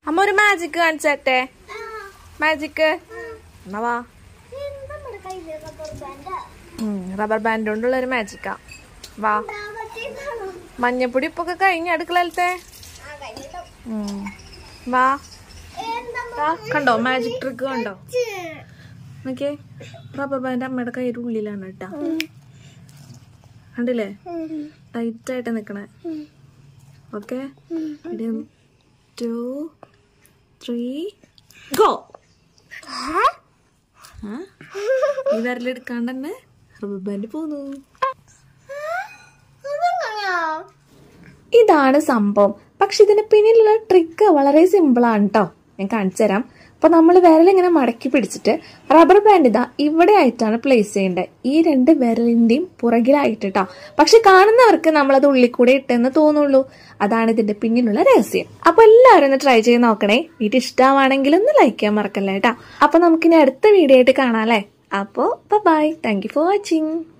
അമ്മ ഒരു മാജിക് കാണിച്ചേ മാജിക് എന്നാ വാ നമ്മുടെ കയ്യില് റബ്ബർ ബാൻഡ് റബ്ബർ ബാൻഡ് കൊണ്ടുള്ള ഒരു മാജിക്കാ വാ മഞ്ഞപ്പൊടി ഇപ്പൊ ഒക്കെ കഴിഞ്ഞ അടുക്കളത്തെ ഉം. വാ വാ. കണ്ടോ മാജിക് ട്രിക്ക് കണ്ടോ നോക്കിയേ റബ്ബർ ബാൻഡ് അമ്മയുടെ കയ്യുടെ ഉള്ളിലാണ് കേട്ടാ കണ്ടില്ലേ ടൈറ്റ് ആയിട്ട് നിക്കണേ ഓക്കെ ടു ത്രീ ഗോ ഈ വിരലെടുക്കാണ്ട് തന്നെ റബ്ബർ ബാൻഡ് പോന്നു ഇതാണ് സംഭവം പക്ഷെ ഇതിന് പിന്നിലുള്ള ട്രിക്ക് വളരെ സിമ്പിളാണ് കേട്ടോ ഞാൻ കാണിച്ചു തരാം അപ്പൊ നമ്മൾ വിരലിങ്ങനെ മടക്കി പിടിച്ചിട്ട് റബ്ബർ ബാൻഡ് ഇതാ ഇവിടെ ആയിട്ടാണ് പ്ലേസ് ചെയ്യേണ്ടത് ഈ രണ്ട് വിരലിന്റെയും പുറകിലായിട്ട് കേട്ടോ പക്ഷെ കാണുന്നവർക്ക് നമ്മളത് ഉള്ളിൽ കൂടെ ഇട്ടെന്ന് തോന്നുള്ളൂ അതാണ് ഇതിന്റെ പിന്നിലുള്ള രഹസ്യം അപ്പൊ എല്ലാവരും ഒന്ന് ട്രൈ ചെയ്ത് നോക്കണേ വീട്ടിൽ ഇഷ്ടമാണെങ്കിൽ ഒന്ന് ലൈക്ക് ചെയ്യാൻ മറക്കല്ലേ കേട്ടോ അപ്പൊ നമുക്കിനി അടുത്ത വീഡിയോ ആയിട്ട് കാണാം അല്ലേ അപ്പോ bye thank you for watching